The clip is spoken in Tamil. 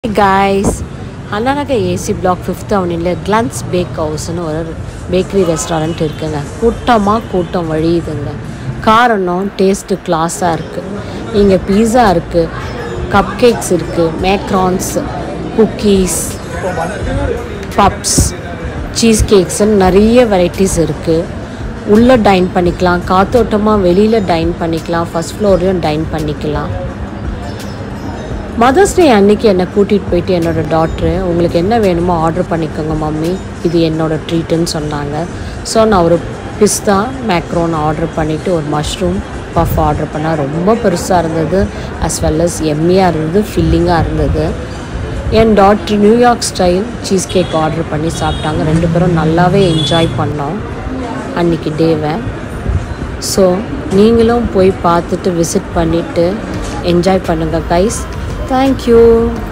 guys Anna Nagar AC block fifth அவனில் கிளன்ஸ் பேக் ஹவுஸ்னு ஒரு பேக்கரி ரெஸ்டாரண்ட் இருக்குங்க கூட்டமாக கூட்டம் வழியுதுங்க காரணம் டேஸ்ட்டு கிளாஸாக இருக்குது இங்கே பீஸா இருக்குது கப் கேக்ஸ் இருக்குது மேக்ரான்ஸ் குக்கீஸ் பப்ஸ் சீஸ் கேக்ஸ்ன்னு நிறைய வெரைட்டிஸ் இருக்குது உள்ளே டைன் பண்ணிக்கலாம் காத்தோட்டமாக வெளியில் டைன் பண்ணிக்கலாம் ஃபஸ்ட் ஃப்ளோர்லையும் டைன் பண்ணிக்கலாம் மதர்ஸ் டே அன்னைக்கு என்னை கூட்டிகிட்டு போயிட்டு என்னோடய டாட்ரு உங்களுக்கு என்ன வேணுமோ ஆர்டர் பண்ணிக்கோங்க மம்மி இது என்னோட ட்ரீட்டுன்னு சொன்னாங்க ஸோ நான் ஒரு பிஸ்தா மேக்ரோன் ஆர்டர் பண்ணிவிட்டு ஒரு மஷ்ரூம் பஃப் ஆர்டர் பண்ணேன் ரொம்ப பெருசாக இருந்தது அஸ் வெல் அஸ் எம்மியாக இருந்தது ஃபில்லிங்காக இருந்தது என் doctor New York style cheese cake order பண்ணி சாப்பிட்டாங்க ரெண்டு பேரும் நல்லாவே என்ஜாய் பண்ணோம் அன்றைக்கி டேவை ஸோ நீங்களும் போய் பார்த்துட்டு விசிட் பண்ணிவிட்டு என்ஜாய் பண்ணுங்கள் கைஸ் தேங்க்யூ